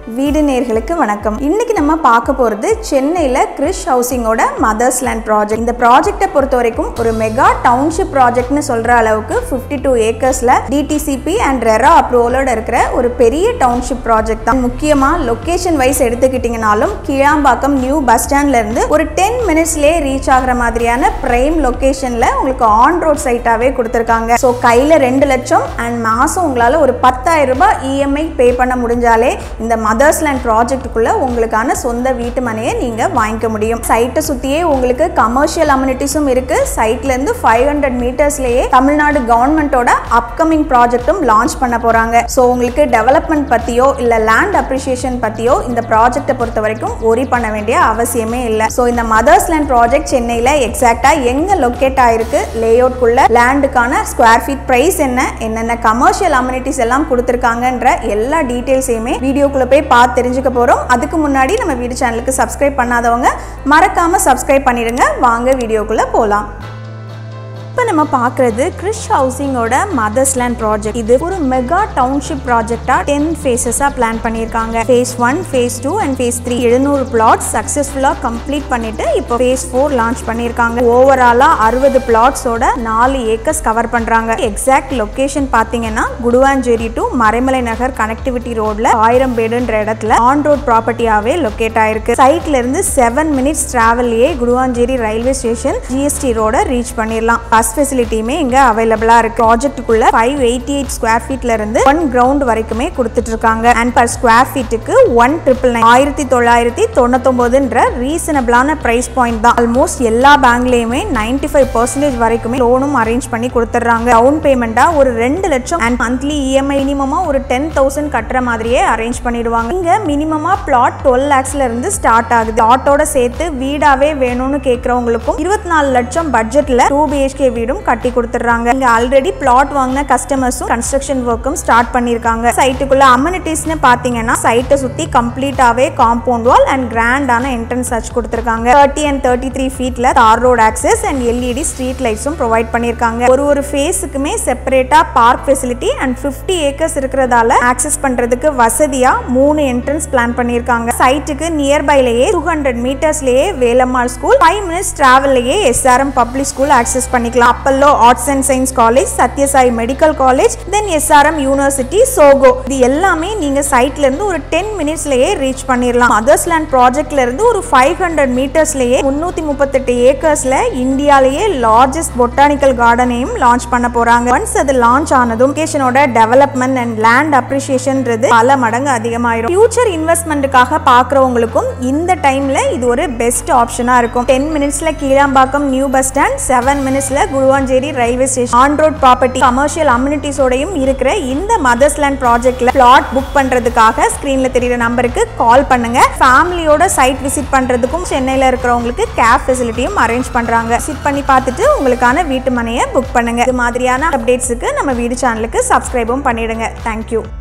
வீடு நேர்களுக்கு வணக்கம் இன்னைக்கு நம்ம பார்க்க போகிறது சென்னையில் கிறிஷ் ஹவுசிங்கோட மதர்ஸ் லேண்ட் ப்ராஜெக்ட் இந்த ப்ராஜெக்டை பொறுத்த வரைக்கும் ஒரு மெகா டவுன்ஷிப் ப்ராஜெக்ட்னு சொல்கிற அளவுக்கு ஃபிஃப்டி டூ ஏக்கர்ஸில் டிடிசிபி அண்ட் ரெரா அப்ரூவலோட இருக்கிற ஒரு பெரிய டவுன்ஷிப் ப்ராஜெக்ட் தான் முக்கியமாக லொக்கேஷன் வைஸ் எடுத்துக்கிட்டிங்கனாலும் கீழாம்பாக்கம் நியூ பஸ் ஸ்டாண்ட்லேருந்து ஒரு டென் மினிட்ஸ்லேயே ரீச் ஆகிற மாதிரியான பிரைம் லொக்கேஷனில் உங்களுக்கு ஆன் ரோட் சைட்டாகவே கொடுத்துருக்காங்க ஸோ கையில் ரெண்டு லட்சம் அண்ட் மாதம் உங்களால் ஒரு பத்தாயிரம் ரூபாய் இஎம்ஐ பே பண்ண முடிஞ்சாலே இந்த மதர்ஸ் லேண்ட் ப்ராஜெக்ட்டுக்குள்ளே உங்களுக்கான சொந்த வீட்டு மனையை நீங்கள் வாங்கிக்க முடியும் சைட்டை சுற்றியே உங்களுக்கு கமர்ஷியல் அம்யூனிட்டிஸும் இருக்குது சைட்லேருந்து ஃபைவ் ஹண்ட்ரட் மீட்டர்ஸ்லேயே தமிழ்நாடு கவர்மெண்ட்டோட அப்கமிங் ப்ராஜெக்ட்டும் லான்ச் பண்ண போகிறாங்க ஸோ உங்களுக்கு டெவலப்மெண்ட் பற்றியோ இல்லை லேண்ட் அப்ரிஷியேஷன் பற்றியோ இந்த ப்ராஜெக்ட்டை பொறுத்த வரைக்கும் ஒரி பண்ண வேண்டிய அவசியமே இல்லை ஸோ இந்த மதர்ஸ் லேண்ட் ப்ராஜெக்ட் சென்னையில் எக்ஸாக்டாக எங்கே லொக்கேட் ஆயிருக்கு லேஅவுட்குள்ள லேண்டுக்கான ஸ்கொயர் ஃபீட் ப்ரைஸ் என்ன என்னென்ன கமர்ஷியல் அம்யூனிட்டிஸ் எல்லாம் கொடுத்துருக்காங்கன்ற எல்லா டீட்டெயில்ஸையுமே வீடியோக்குள்ளே போய் பார்த்து தெரிஞ்சுக்க போகிறோம் அதுக்கு முன்னாடி நம்ம வீடு சேனலுக்கு சப்ஸ்கிரைப் பண்ணாதவங்க மறக்காமல் சப்ஸ்கிரைப் பண்ணிடுங்க வாங்க வீடியோக்குள்ளே போகலாம் இப்போ நம்ம பார்க்குறது கிறிஷ் ஹவுசிங்கோட மதர்ஸ் லேண்ட் ப்ராஜெக்ட் இது ஒரு மெகா டவுன்ஷிப் ப்ராஜெக்டாக டென் ஃபேஸஸாக பிளான் பண்ணியிருக்காங்க phase one phase two and phase three எழுநூறு பிளாட்ஸ் சக்ஸஸ்ஃபுல்லாக கம்ப்ளீட் பண்ணிட்டு இப்போ ஃபேஸ் ஃபோர் லான்ச் பண்ணியிருக்காங்க ஓவராலாக அறுபது பிளாட்ஸோட நாலு ஏக்கர்ஸ் கவர் பண்ணுறாங்க எக்ஸாக்ட் லொக்கேஷன் பார்த்தீங்கன்னா குடுவாஞ்சேரி டு மறைமலை நகர் கனெக்டிவிட்டி ரோட்ல ஆயிரம் பேடுன்ற இடத்துல ஆன் ரோட் ப்ராப்பர்ட்டியாவே லொக்கேட் ஆயிருக்கு சைட்ல இருந்து செவன் மினிட்ஸ் டிராவல்லையே குடுவாஞ்சேரி ரயில்வே ஸ்டேஷன் ஜிஎஸ்டி ரோட ரீச் பண்ணிடலாம் பஸ் ஃபெசிலிட்டியுமே இங்க அவைலபிளா இருக்கு ப்ராஜெக்ட்டுக்குள்ள ஃபைவ் எயிட்டி எயிட் ஸ்கொயர் ஃபீட்ல இருந்து ஒன் கிரவுண்ட் வரைக்குமே கொடுத்துட்டு இருக்காங்க அண்ட் பர் ஸ்கொயர் ஃபீட்டுக்கு ஒன் ட்ரிபிள் நைன் ஆயிரத்தி தொள்ளாயிரத்தி தொண்ணூத்தொன்பதுன்ற ரீசனபிளான பிரைஸ் பாயிண்ட் தான் ஆல்மோஸ்ட் எல்லா பேங்க்லயுமே நைன்டி ஃபைவ் பர்சன்டேஜ் வரைக்குமே லோனும் அரேஞ்ச் பண்ணி கொடுத்துட்றாங்க டவுன் பேமெண்டா ஒரு ரெண்டு லட்சம் அண்ட் மந்த்லி இஎம்ஐ மினிமமா ஒரு டென் தௌசண்ட் கட்டுற மாதிரியே அரேஞ்ச் பண்ணிடுவாங்க இங்க மினிமமா பிளாட் டுவெல் லேக்ஸ்ல இருந்து ஸ்டார்ட் ஆகுது பிளாட்டோட சேர்த்து வீடாவே வேணும்னு கேட்கறவங்களுக்கும் இருபத்தி நாலு லட்சம் பட்ஜெட்ல டூ பிஹெச்கே வீடும் கட்டி கொடுத்துட்றாங்க இங்க ஆல்ரெடி பிளாட் வாங்கின கஸ்டமர்ஸும் கன்ஸ்ட்ரக்ஷன் ஒர்க்கும் ஸ்டார்ட் பண்ணிருக்காங்க சைட்டுக்குள்ள அம்யூனிட்டிஸ்னு பாத்தீங்கன்னா சைட்டை சுத்தி கம்ப்ளீட்டாவே காம்பவுண்ட் வால் அண்ட் கிராண்டான என்ட்ரன்ஸ் வச்சு கொடுத்துருக்காங்க தேர்ட்டி அண்ட் தேர்ட்டி த்ரீ ஃபீட்ல tar road access and LED street லைட்ஸும் ப்ரொவைட் பண்ணிருக்காங்க ஒரு ஒரு ஃபேஸுக்குமே செப்பரேட்டா park facility and fifty acres இருக்கிறதால ஆக்சஸ் பண்றதுக்கு வசதியா மூணு என்ட்ரன்ஸ் பிளான் பண்ணிருக்காங்க சைட்டுக்கு நியர்பைலேயே டூ ஹண்ட்ரட் மீட்டர்ஸ்லயே வேலம்மாள் ஸ்கூல் ஃபைவ் மினிட்ஸ் டிராவல்லையே எஸ்ஆர்எம் பப்ளிக் ஸ்கூல் ஆக்சஸ் பண்ணிக்கலாம் Apollo arts and science college Sathyasai medical college then SRM university சோகோ இது எல்லாமே நீங்க சைட்ல இருந்து ஒரு டென் மினிட்ஸ்லயே ரீச் பண்ணிடலாம் மதர்ஸ் லேண்ட் ப்ராஜெக்ட்ல இருந்து ஒரு ஃபைவ் ஹண்ட்ரட் மீட்டர்ஸ்லயே முன்னூத்தி முப்பத்தெட்டு ஏக்கர்ஸ்ல இந்தியாலேயே லார்ஜஸ்ட் பொட்டானிக்கல் கார்டனையும் லான்ச் பண்ண போறாங்க ஒன்ஸ் அது லான்ச் ஆனதும் லொகேஷனோட டெவலப்மெண்ட் அண்ட் லேண்ட் அப்ரிசியேஷன்ன்றது பல மடங்கு அதிகமாயிரும் ஃபியூச்சர் இன்வெஸ்ட்மெண்ட்டுக்காக பாக்குறவங்களுக்கும் இந்த டைம்ல இது ஒரு பெஸ்ட் ஆப்ஷனா இருக்கும் டென் மினிட்ஸ்ல Kilambakkam new bus stand seven மினிட்ஸ்ல Guduvanchery railway station on road property commercial அம்யூனிட்டிஸோடையும் இருக்கிற இந்த மதர்ஸ் லேண்ட் ப்ராஜெக்ட்ல பிளாட் புக் பண்றதுக்காக ஸ்கிரீன்ல தெரியுற நம்பருக்கு கால் பண்ணுங்க ஃபேமிலியோட சைட் விசிட் பண்றதுக்கும் சென்னையில இருக்கிறவங்களுக்கு கேப் ஃபெசிலிட்டியும் அரேஞ்ச் பண்றாங்க விசிட் பண்ணி பார்த்துட்டு உங்களுக்கான வீட்டு மனையை புக் பண்ணுங்க இது மாதிரியான அப்டேட்ஸுக்கு நம்ம வீடு சேனலுக்கு சப்ஸ்கிரைபும் பண்ணிடுங்க தேங்க்யூ